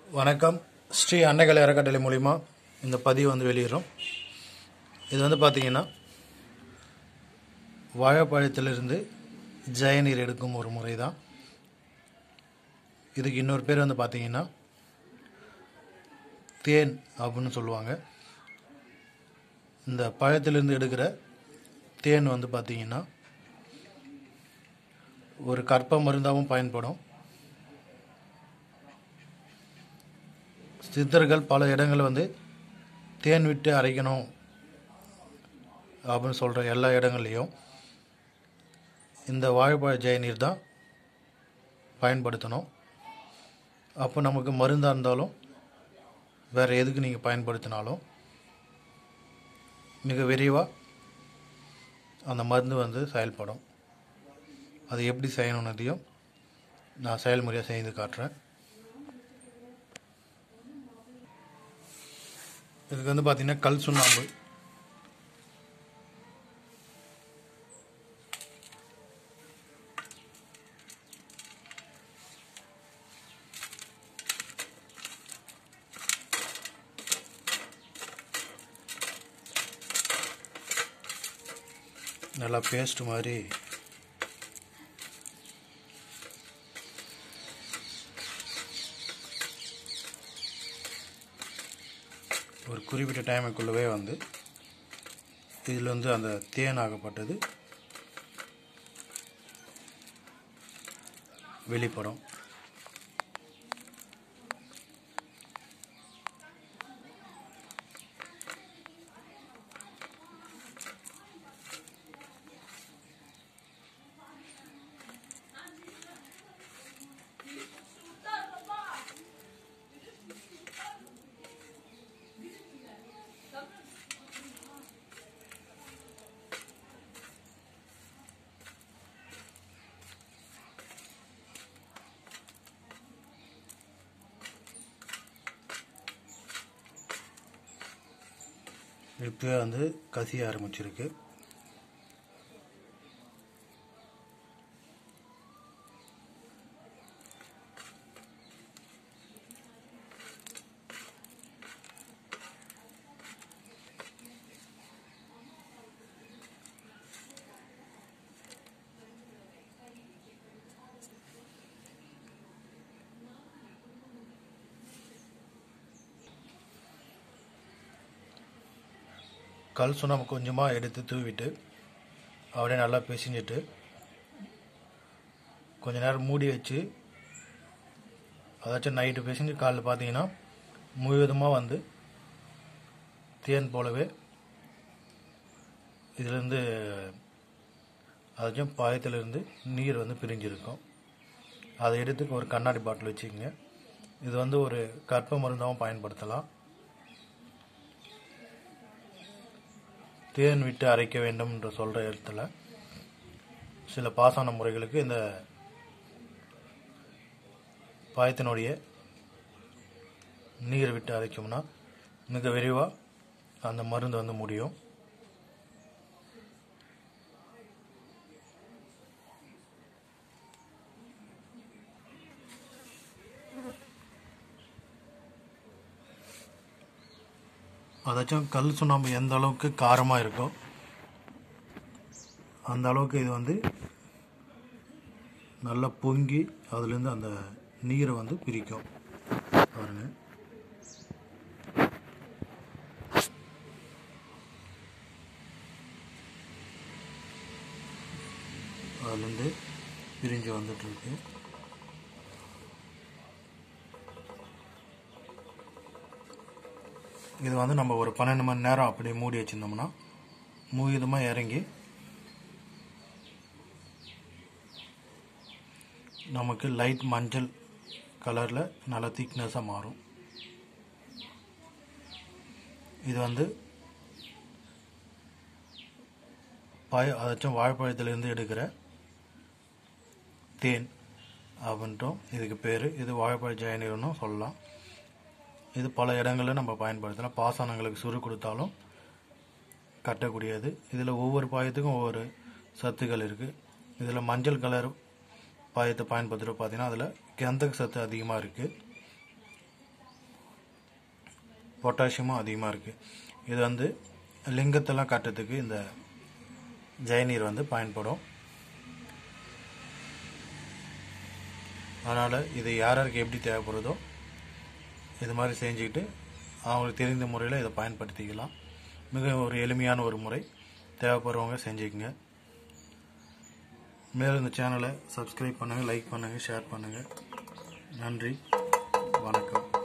வணக்கம் ஸ்ரீ அன்னைகள் அறக்கட்டளை மூலிமா இந்த பதிவு வந்து வெளியிடுறோம் இது வந்து பார்த்தீங்கன்னா வாழைப்பழத்திலிருந்து ஜெயநீர் எடுக்கும் ஒரு முறை தான் இதுக்கு இன்னொரு பேர் வந்து பார்த்தீங்கன்னா தேன் அப்படின்னு சொல்லுவாங்க இந்த பழத்திலிருந்து எடுக்கிற தேன் வந்து பார்த்தீங்கன்னா ஒரு கற்ப மருந்தாகவும் பயன்படும் சித்தர்கள் பல இடங்களில் வந்து தேன் விட்டு அரைக்கணும் அப்படின்னு சொல்கிற எல்லா இடங்கள்லையும் இந்த வாழைப்பழ ஜெயநீர் தான் பயன்படுத்தணும் அப்போ நமக்கு மருந்தாக இருந்தாலும் வேறு எதுக்கு நீங்கள் பயன்படுத்தினாலும் மிக விரைவாக அந்த மருந்து வந்து செயல்படும் அது எப்படி செய்யணுன்றதையும் நான் செயல்முறையாக செய்து காட்டுறேன் இதுக்கு வந்து பார்த்தீங்கன்னா கல் சுண்ணாம்பு நல்லா பேஸ்ட் மாதிரி ஒரு குறிப்பிட்ட டைமுக்குள்ளவே வந்து இதில் வந்து அந்த தேன் ஆகப்பட்டது வெளிப்படும் இப்போவே வந்து கசிய ஆரம்பிச்சிருக்கு கல் சுண்ணாம்பு கொஞ்சமாக எடுத்து தூவிட்டு அப்படியே நல்லா பிசைஞ்சிட்டு கொஞ்ச நேரம் மூடி வச்சு அதாச்சும் நைட்டு பிசைஞ்சு காலைல பார்த்தீங்கன்னா முழுவதுமாக வந்து தேன் போலவே இதுலேருந்து அதாச்சும் பாயத்திலிருந்து நீர் வந்து பிரிஞ்சிருக்கும் அதை எடுத்து ஒரு கண்ணாடி பாட்டில் வச்சுக்கோங்க இது வந்து ஒரு கற்ப மருந்தாகவும் பயன்படுத்தலாம் தேன் விட்டு அரைக்க வேண்டும் என்று சொல்கிற இடத்துல சில பாசன முறைகளுக்கு இந்த பாயத்தினுடைய நீர் விட்டு அரைச்சோம்னா மிக விரைவாக அந்த மருந்து வந்து முடியும் அதாச்சும் கல் சுண்ணாம்பு எந்த அளவுக்கு காரமாக இருக்கோ அந்த அளவுக்கு இது வந்து நல்லா பொங்கி அதுலேருந்து அந்த நீரை வந்து பிரிக்கும் பாருங்க அதுலேருந்து பிரிஞ்சு வந்துட்டுருக்கு இது வந்து நம்ம ஒரு பன்னெண்டு மணி நேரம் அப்படியே மூடி வச்சுருந்தோம்னா முழுவதுமாக இறங்கி நமக்கு லைட் மஞ்சள் கலரில் நல்லா திக்னஸாக மாறும் இது வந்து பய அதாச்சும் வாழைப்பழத்திலேருந்து எடுக்கிற தேன் அப்படின்ட்டும் இதுக்கு பேர் இது வாழைப்பழ ஜெயநீர்னும் சொல்லலாம் இது பல இடங்களில் நம்ம பயன்படுத்தலாம் பாசனங்களுக்கு சுரு கொடுத்தாலும் கட்டக்கூடியது இதில் ஒவ்வொரு பாயத்துக்கும் ஒவ்வொரு சத்துக்கள் இருக்குது இதில் மஞ்சள் கலர் பாயத்தை பயன்படுத்துகிற பார்த்தீங்கன்னா அதில் கந்தக சத்து அதிகமாக இருக்குது பொட்டாசியமும் அதிகமாக இருக்குது இது வந்து லிங்கத்தெல்லாம் காட்டுறதுக்கு இந்த ஜெயநீர் வந்து பயன்படும் அதனால் இது யார் யாருக்கு எப்படி தேவைப்படுதோ இது மாதிரி செஞ்சுக்கிட்டு அவங்களுக்கு தெரிந்த முறையில் இதை பயன்படுத்திக்கலாம் மிக ஒரு எளிமையான ஒரு முறை தேவைப்படுறவங்க செஞ்சுக்கங்க மேலும் இந்த சேனலை சப்ஸ்கிரைப் பண்ணுங்கள் லைக் பண்ணுங்கள் ஷேர் பண்ணுங்கள் நன்றி வணக்கம்